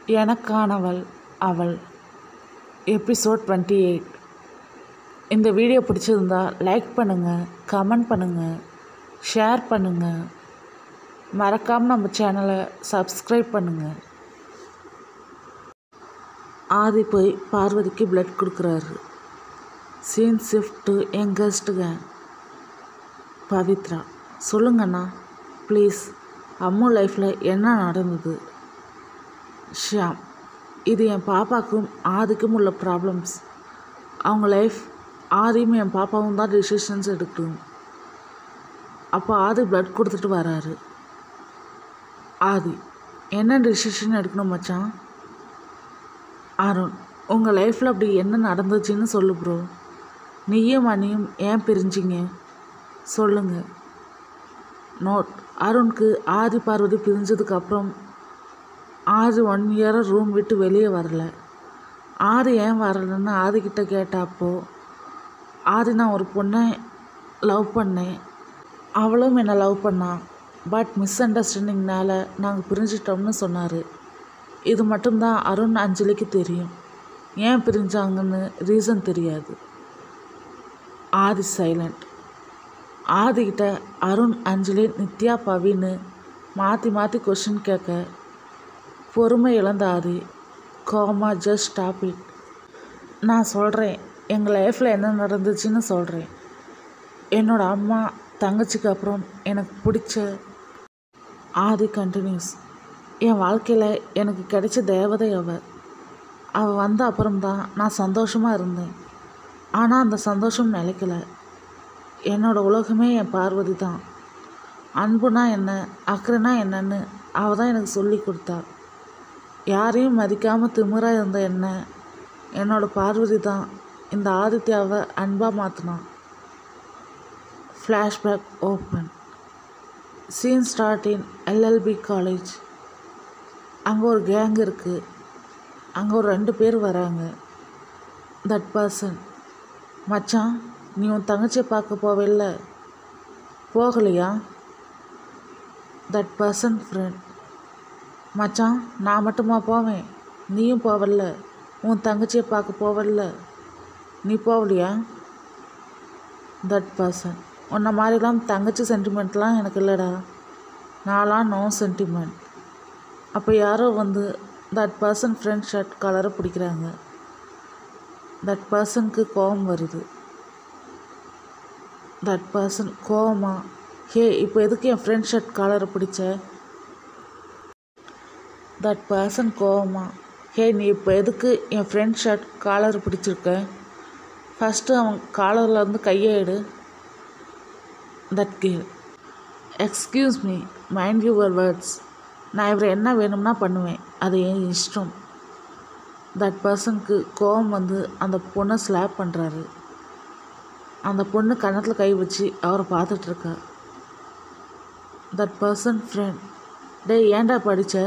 எனக்கானவள் அவள் episode twenty eight இந்த video பிடிச்சிருந்தா லைக் பண்ணுங்கள் கமெண்ட் பண்ணுங்கள் ஷேர் பண்ணுங்கள் மறக்காமல் நம்ம சேனலை சப்ஸ்கிரைப் பண்ணுங்கள் ஆதி போய் பார்வதிக்கு பிளட் கொடுக்குறாரு scene shift to youngest gang Pavithra சொல்லுங்கண்ணா ப்ளீஸ் அம்மு லைஃப்பில் என்ன நடந்தது ஷியாம் இது என் பாப்பாக்கும் ஆதிக்கும் உள்ள ப்ராப்ளம்ஸ் அவங்க லைஃப் ஆதியும் என் பாப்பாவும் தான் டிசிஷன்ஸ் எடுக்கணும் அப்போ ஆதி பிளட் கொடுத்துட்டு வராரு ஆதி என்ன டிசிஷன் எடுக்கணும் மச்சான் அருண் உங்கள் லைஃப்பில் அப்படி என்ன நடந்துச்சுன்னு சொல்லு ப்ரோ நீயும் அண்ணியும் ஏன் பிரிஞ்சிங்க சொல்லுங்கள் நோட் அருணுக்கு ஆதி பார்வதி பிரிஞ்சதுக்கப்புறம் ஆதி ஒன் இயராக ரூம் விட்டு வெளியே வரல ஆதி ஏன் வரலன்னு ஆதிக்கிட்ட கேட்டப்போ ஆதி நான் ஒரு பொண்ணை லவ் பண்ணேன் அவளும் என்னை லவ் பண்ணா பட் மிஸ் அண்டர்ஸ்டாண்டிங்னால நாங்கள் பிரிஞ்சிட்டோம்னு சொன்னார் இது மட்டும்தான் அருண் அஞ்சலிக்கு தெரியும் ஏன் பிரிஞ்சாங்கன்னு ரீசன் தெரியாது ஆதி சைலண்ட் ஆதிக்கிட்ட அருண் அஞ்சலி நித்யா பவின்னு மாற்றி மாற்றி கொஷின் கேட்க பொறுமை இழந்த ஆதி கோமா ஜஸ்ட் ஸ்டாப் இட் நான் சொல்கிறேன் எங்கள் லைஃப்பில் என்ன நடந்துச்சுன்னு சொல்கிறேன் என்னோடய அம்மா தங்கச்சிக்கு அப்புறம் எனக்கு பிடிச்ச ஆதி கண்டினியூஸ் என் வாழ்க்கையில் எனக்கு கிடைச்ச தேவதை அவள் அவள் வந்த அப்புறம்தான் நான் சந்தோஷமாக இருந்தேன் ஆனால் அந்த சந்தோஷம் நிலைக்கல என்னோட உலகமே என் பார்வதி தான் அன்புனா என்ன அக்கறைனா என்னன்னு அவள் தான் எனக்கு சொல்லி கொடுத்தா யாரையும் மதிக்காமல் திமிராக இருந்த என்ன என்னோட பார்வதி தான் இந்த ஆதித்யாவை அன்பாக மாற்றினான் flashback open scene start in LLB college அங்கே ஒரு கேங் இருக்குது அங்கே ஒரு ரெண்டு பேர் வராங்க தட் பர்சன் மச்சான் நீ உன் தங்கச்சியை பார்க்க போவில்ல போகலையா தட் பர்சன் ஃப்ரெண்ட் மச்சான் நான் மட்டுமா போவேன் நீயும் போவல்ல உன் தங்கச்சியை பார்க்க போவல்ல நீ போகலையா தட் பர்சன் உன்னை மாதிரிலாம் தங்கச்சி சென்டிமெண்ட்லாம் எனக்கு இல்லைடா நான்லாம் நோ சென்டிமெண்ட் அப்போ யாரோ வந்து தட் பர்சன் ஃப்ரெண்ட் ஷர்ட் கலரை பிடிக்கிறாங்க தட் பர்சனுக்கு கோபம் வருது தட் பர்சன் கோவமா ஹே இப்போ எதுக்கு என் ஃப்ரெண்ட் ஷர்ட் காலரை பிடிச்ச தட் பர்சன் கோவமா ஹே நீ இப்போ எதுக்கு என் ஃப்ரெண்ட் ஷர்ட் காலர் பிடிச்சிருக்க ஃபஸ்ட்டு அவன் காலரில் இருந்து கையை எடு that girl excuse me mind your words நான் இவரை என்ன வேணும்னா பண்ணுவேன் அது என் இஷ்டம் தட் பர்சனுக்கு கோவம் வந்து அந்த பொண்ணை ஸ்லாப் பண்ணுறாரு அந்த பொண்ணு கன்னத்தில் கை வச்சு அவரை பார்த்துட்ருக்கா தட் பர்சன் ஃப்ரெண்ட் டே ஏன்டா படித்த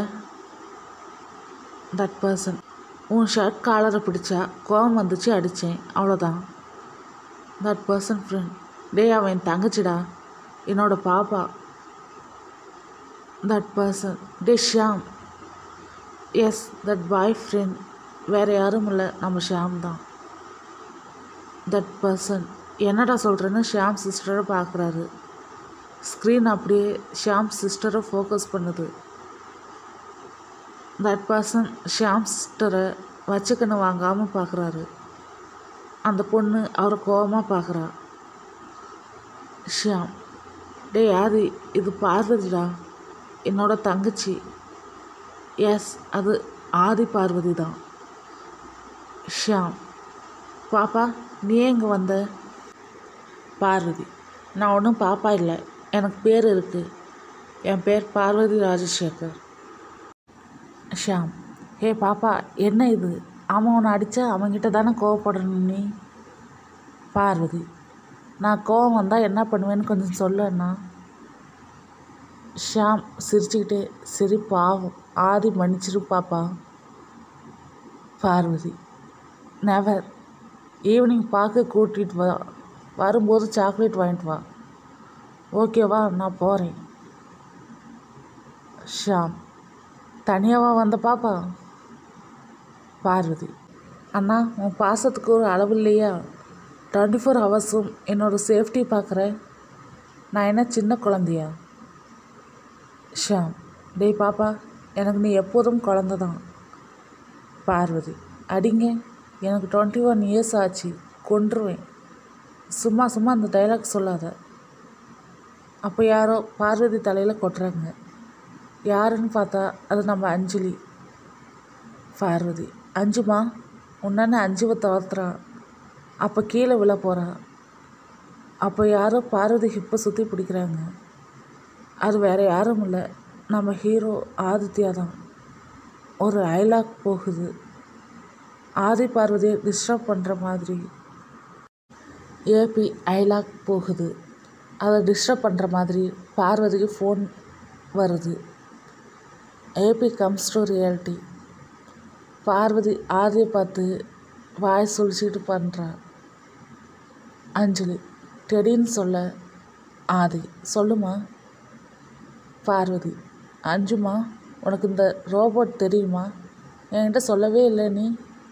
தட் பர்சன் உன் ஷர்ட் காலரை பிடிச்சா கோவம் வந்துச்சு அடித்தேன் அவ்வளோதான் தட் பர்சன் ஃப்ரெண்ட் டே அவன் என் தங்கச்சிடா என்னோட பாப்பா தட் பர்சன் டே Shyam yes that boy friend வேறு யாரும் இல்லை நம்ம ஷியாம் தான் தட் பர்சன் என்னடா சொல்கிறேன்னு ஷியாம் சிஸ்டரை பார்க்குறாரு ஸ்க்ரீன் அப்படியே ஷியாம் சிஸ்டரை ஃபோக்கஸ் பண்ணுது தட் பர்சன் ஷியாம் சிஸ்டரை வச்சுக்கண்ணு வாங்காமல் பார்க்குறாரு அந்த பொண்ணு அவரை கோபமாக பார்க்குறா ஷியாம் டே ஆதி இது பார்வதிடா என்னோட தங்கச்சி எஸ் அது ஆதி பார்வதி தான் ஷியாம் பாப்பா நீ எங்கே வந்த பார்வதி நான் ஒன்றும் பாப்பா இல்லை எனக்கு பேர் இருக்குது என் பேர் பார்வதி ராஜசேகர் ஷியாம் ஹே பாப்பா என்ன இது அவன் உன்னை அடித்தா அவன்கிட்ட தானே கோவப்படணும் நீ பார்வதி நான் கோவம் வந்தால் என்ன பண்ணுவேன்னு கொஞ்சம் சொல்லுண்ணா ஷியாம் சிரிச்சுக்கிட்டே சரி பாவம் ஆதி மன்னிச்சிரு பாப்பா பார்வதி நெவர் ஈவினிங் பார்க்க கூட்டிகிட்டு வா வரும்போது சாக்லேட் வாங்கிட்டு வா ஓகேவா நான் போகிறேன் ஷாம் தனியாவா வந்த பாப்பா பார்வதி அண்ணா உன் பாசத்துக்கு ஒரு அளவு இல்லையா டுவெண்ட்டி ஃபோர் ஹவர்ஸும் என்னோடய சேஃப்டி பார்க்குறேன் நான் என்ன சின்ன குழந்தையா ஷாம் டேய் பாப்பா எனக்கு நீ எப்போதும் குழந்த தான் பார்வதி அடிங்க எனக்கு டுவெண்ட்டி ஒன் இயர்ஸ் ஆச்சு கொன்றுவேன் சும்மா சும்மா அந்த டைலாக் சொல்லாத அப்போ யாரோ பார்வதி தலையில் கொட்டுறாங்க யாருன்னு பார்த்தா அது நம்ம அஞ்சலி பார்வதி அஞ்சுமா உன்னான அஞ்சுவை தவர்த்துறா அப்போ கீழே விழ போகிறா அப்போ யாரோ பார்வதி ஹிப்பை சுற்றி பிடிக்கிறாங்க அது வேறு யாரும் இல்லை நம்ம ஹீரோ ஆதித்யா தான் ஒரு ஐலாக் போகுது ஆதி பார்வதியை டிஸ்டர்ப் பண்ணுற மாதிரி ஏபி ஐலாக் போகுது அதை டிஸ்டர்ப் பண்ணுற மாதிரி பார்வதிக்கு ஃபோன் வருது AP comes to reality Parvathi ஆதியை பார்த்து வாய் சுழிச்சிட்டு பண்ணுறா அஞ்சலி டெடின்னு சொல்ல ஆதி சொல்லுமா பார்வதி அஞ்சுமா உனக்கு இந்த ரோபோட் தெரியுமா என்கிட்ட சொல்லவே இல்லை நீ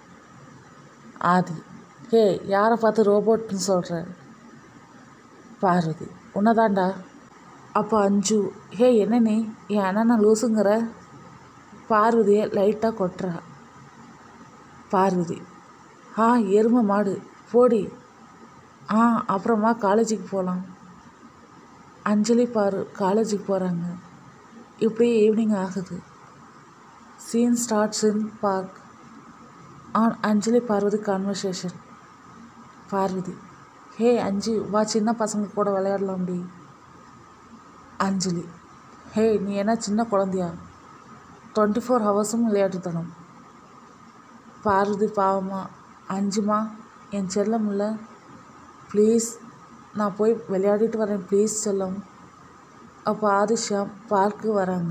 ஆதி ஹே யாரை பார்த்து ரோபோட்னு சொல்கிற பார்வதி உன்னதாண்டா அப்போ அஞ்சு ஹே என்ன நீ என் அண்ணனை லூசுங்கிற பார்வதியை லைட்டாக கொட்டுறா பார்வதி ஆ எருமை மாடு போடி ஆ அப்புறமா காலேஜுக்கு போகலாம் அஞ்சலி பாரு காலேஜுக்கு போகிறாங்க இப்படியே ஈவினிங் ஆகுது scene starts in park on Anjali Parvathi conversation Parvathi hey Anju வா சின்ன பசங்க கூட விளையாடலாம்டி அஞ்சலி ஹே நீ என்ன சின்ன குழந்தையா டுவெண்ட்டி ஃபோர் ஹவர்ஸும் விளையாட்டுத்தனம் பார்வதி பாவமா அஞ்சுமா என் செல்லம் இல்லை ப்ளீஸ் நான் போய் விளையாடிட்டு வரேன் ப்ளீஸ் செல்லம் அப்போ ஆதிஷாம் பார்க்கு வராங்க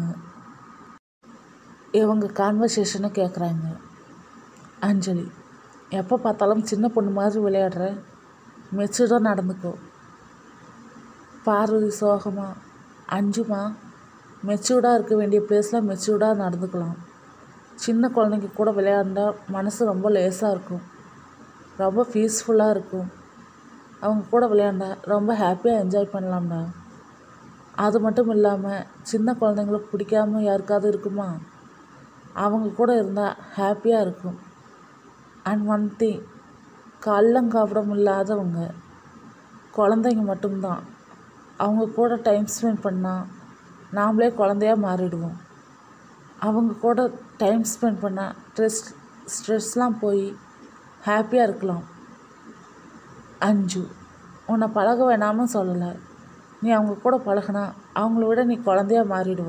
இவங்க கான்வர்சேஷனை கேட்குறாங்க அஞ்சலி எப்போ பார்த்தாலும் சின்ன பொண்ணு மாதிரி விளையாடுற மெச்சூர்டாக நடந்துக்கோ பார்வதி சோகமா அஞ்சுமா மெச்சூர்டாக இருக்க வேண்டிய பிளேஸில் மெச்சூர்டாக நடந்துக்கலாம் சின்ன குழந்தைங்க கூட விளையாண்டா மனசு ரொம்ப லேசாக இருக்கும் ரொம்ப பீஸ்ஃபுல்லாக இருக்கும் அவங்க கூட விளையாண்டா ரொம்ப ஹாப்பியாக என்ஜாய் பண்ணலாம்டா அது மட்டும் இல்லாமல் சின்ன குழந்தைங்கள பிடிக்காம யாருக்காவது இருக்குமா அவங்க கூட இருந்தால் ஹாப்பியாக இருக்கும் அண்ட் ஒன் திங் கள்ளங்காப்பிடம் இல்லாதவங்க குழந்தைங்க மட்டும்தான் அவங்க கூட டைம் ஸ்பெண்ட் பண்ணால் நாமளே குழந்தையா மாறிடுவோம் அவங்க கூட டைம் ஸ்பெண்ட் பண்ணால் ஸ்ட்ரெஸ் ஸ்ட்ரெஸ்லாம் போய் ஹாப்பியாக இருக்கலாம் அஞ்சு உன்னை பழக வேணாம்னு சொல்லலை நீ அவங்க கூட பழகுனா அவங்கள விட நீ குழந்தையா மாறிடுவ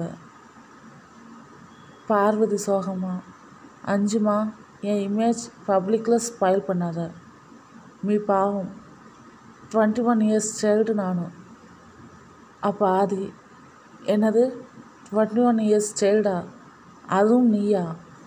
பார்வதி சோகமா அஞ்சுமா என் இமேஜ் பப்ளிக்கில் ஸ்பாயில் பண்ணாத மீ பாவம் டுவெண்ட்டி ஒன் இயர்ஸ் சைல்டு நானும் அப்போ ஆதி என்னது டுவெண்ட்டி ஒன் இயர்ஸ் சைல்டா அதுவும் நீயா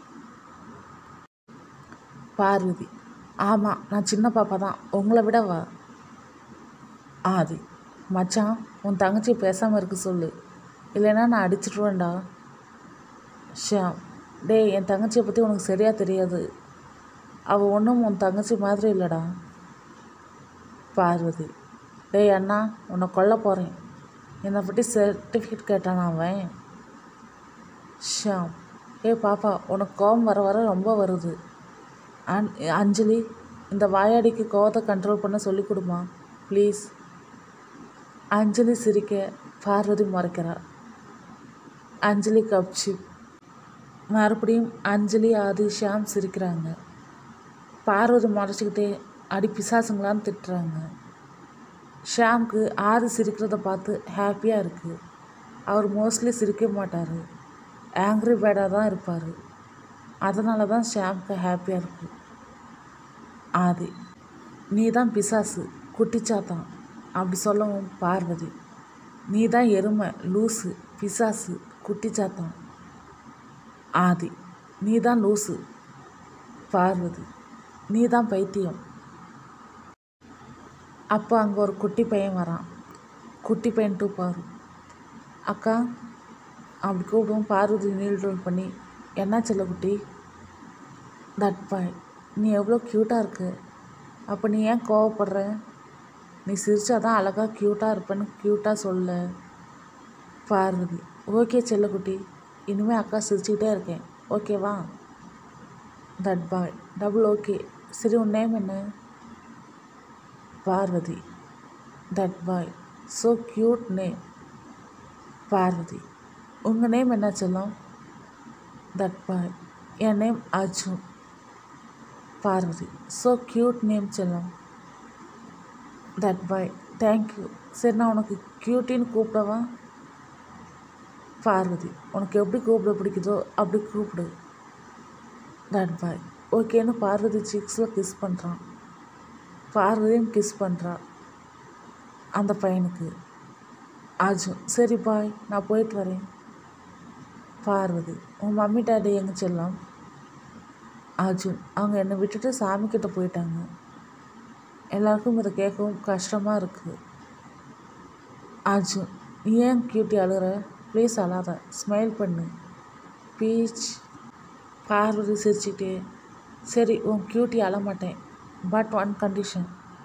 பார்வதி ஆமாம் நான் சின்ன பாப்பா தான் உங்களை விட வா ஆதி மச்சான் உன் தங்கச்சி பேசாமல் இருக்க சொல்லு இல்லைன்னா நான் அடிச்சிடுவேன்டா ஷியாம் டேய் என் தங்கச்சியை பற்றி உனக்கு சரியாக தெரியாது அவள் ஒன்றும் உன் தங்கச்சி மாதிரி இல்லைடா பார்வதி டேய் அண்ணா உன்னை கொல்ல போகிறேன் என்னை பற்றி சர்டிஃபிகேட் கேட்டானா அவன் ஷியாம் ஏய் பாப்பா உனக்கு கோபம் வர வர ரொம்ப வருது அன் அஞ்சலி இந்த வாயாடிக்கு கோவத்தை கண்ட்ரோல் பண்ண சொல்லிக் கொடுமா ப்ளீஸ் அஞ்சலி சிரிக்க பார்வதி மறைக்கிறா அஞ்சலி கப்சி மறுபடியும் அஞ்சலி ஆதி ஷியாம் சிரிக்கிறாங்க பார்வதி மறைச்சிக்கிட்டே அடி பிசாசுங்களான்னு திட்டுறாங்க ஷியாம்க்கு ஆதி சிரிக்கிறத பார்த்து ஹாப்பியாக இருக்குது அவர் மோஸ்ட்லி சிரிக்க மாட்டார் ஆங்க்ரி பேடாக தான் இருப்பார் அதனால தான் ஷியாம்க்கு ஹாப்பியாக இருக்குது ஆதி நீ தான் பிசாசு குட்டிச்சாத்தான் அப்படி சொல்லவும் பார்வதி நீ தான் எருமை லூசு பிசாசு குட்டிச்சாத்தான் ஆதி நீ தான் லூசு பார்வதி நீ தான் பைத்தியம் அப்போ அங்கே ஒரு குட்டி பையன் வரான் குட்டி பையன் டூ பாரு அக்கா அப்படி கூப்பிடுவோம் பார்வதி நீல் டவுன் பண்ணி என்ன செல்ல குட்டி தட் பாய் நீ எவ்வளோ க்யூட்டாக இருக்கு அப்போ நீ ஏன் கோவப்படுற நீ சிரிச்சாதான் அழகாக க்யூட்டாக இருப்பேன்னு க்யூட்டாக சொல்ல பார்வதி ஓகே செல்லக்குட்டி இனிமேல் அக்கா சிரிச்சுக்கிட்டே இருக்கேன் ஓகேவா தட் பாய் டபுள் ஓகே சரி உன் நேம் என்ன Parvathi that boy so cute name Parvathi உங்கள் நேம் என்ன செல்லம் தட் பாய் என் name Arjun Parvathi so cute name செல்லம் தட் பாய் தேங்க்யூ சரி நான் உனக்கு க்யூட்டின்னு கூப்பிடவா பார்வதி உனக்கு எப்படி கூப்பிட பிடிக்குதோ அப்படி கூப்பிடு தட் பாய் ஓகேன்னு பார்வதி சிக்ஸில் கிஸ் பண்ணுறான் பார்வதியும் கிஸ் பண்ணுறா அந்த பையனுக்கு அர்ஜுன் சரி பாய் நான் போயிட்டு வரேன் பார்வதி உன் மம்மி டாடி எங்கே செல்லம் அர்ஜுன் அவங்க என்னை விட்டுட்டு சாமிக்கிட்ட போயிட்டாங்க எல்லாருக்கும் இதை கேட்கவும் கஷ்டமாக இருக்குது அர்ஜுன் நீ ஏன் கியூட்டி அழுகிற ப்ளீஸ் அழாத ஸ்மைல் பண்ணு பீச் பார்வதி சிரிச்சுக்கிட்டே சரி உன் கியூட்டி அழமாட்டேன் பட் ஒன் கண்டிஷன்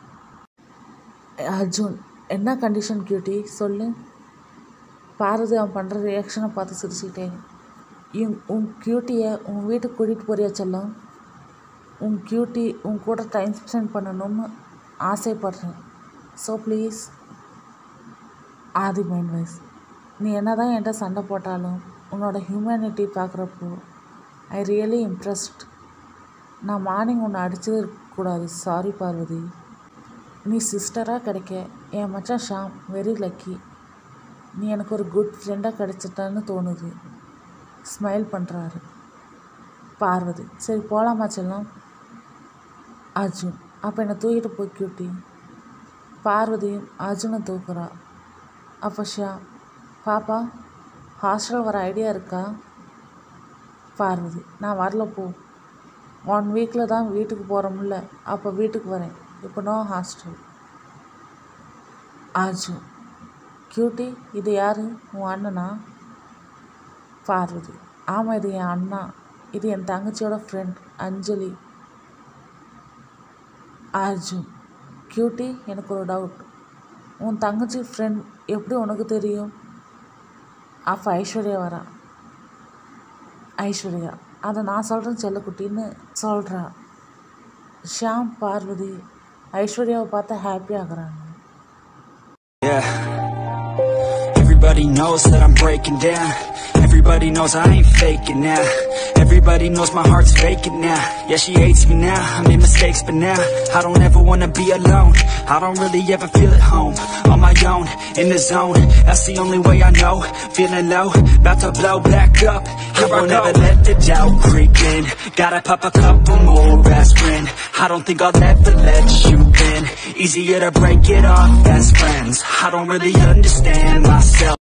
அர்ஜுன் என்ன கண்டிஷன் கியூட்டி சொல்லு பார்வதி அவன் பண்ணுற ரியாக்ஷனை பார்த்து சிரிச்சுக்கிட்டே இவ் உன் கியூட்டியை உன் வீட்டுக்கு கூட்டிகிட்டு போறியா செல்லம் உன் கியூட்டி உன் கூட டைம் ஸ்பெண்ட் பண்ணணும்னு ஆசைப்படுறேன் so please Aadhi mind wise நீ என்ன தான் என்கிட்ட சண்டை போட்டாலும் உன்னோட ஹியூமனிட்டி பார்க்குறப்போ ஐ ரியலி இம்ப்ரெஸ்ட் நான் மார்னிங் உன்னை அடிச்சது இருக்கக்கூடாது சாரி பார்வதி நீ சிஸ்டராக கிடைக்க என் மச்சான் ஷாம் வெரி லக்கி நீ எனக்கு ஒரு குட் ஃப்ரெண்டாக கிடைச்சிட்டான்னு தோணுது ஸ்மைல் பண்ணுறாரு பார்வதி சரி போகலாமா செல்லம் அர்ஜுன் அப்போ என்னை தூக்கிட்டு போய் கியூட்டி பார்வதியும் அர்ஜுனை தூக்குறா அப்போ ஷியாம் பாப்பா ஹாஸ்டல் வர ஐடியா இருக்கா பார்வதி நான் வரல போ ஒன் வீக்கில் தான் வீட்டுக்கு போகிறோம்ல அப்போ வீட்டுக்கு வரேன் இப்போ நோ ஹாஸ்டல் அர்ஜுன் கியூட்டி இது யார் உன் அண்ணனா பார்வதி ஆமாம் இது என் அண்ணா இது என் தங்கச்சியோட ஃப்ரெண்ட் அஞ்சலி அர்ஜுன் கியூட்டி எனக்கு ஒரு டவுட் உன் தங்கச்சி ஃப்ரெண்ட் எப்படி உனக்கு தெரியும் அப்போ ஐஸ்வர்யா வரா ஐஸ்வர்யா அதை நான் சொல்கிறேன் செல்லக்குட்டின்னு சொல்கிறா ஷியாம் பார்வதி ஐஸ்வர்யாவை பார்த்து ஹாப்பி ஆகுறாங்க Yeah. Everybody knows that I'm breaking down. Everybody knows I ain't faking now. Everybody knows my heart's faking now. Yeah, she hates me now. I made mistakes, but now I don't ever wanna be alone. I don't really ever feel at home. On my own, in the zone. That's the only way I know. Feeling low, about to blow back up. I won't ever let the doubt creep in. Gotta pop a couple more aspirin. I don't think I'll ever let you in. Easier to break it off best friends. I don't really understand myself.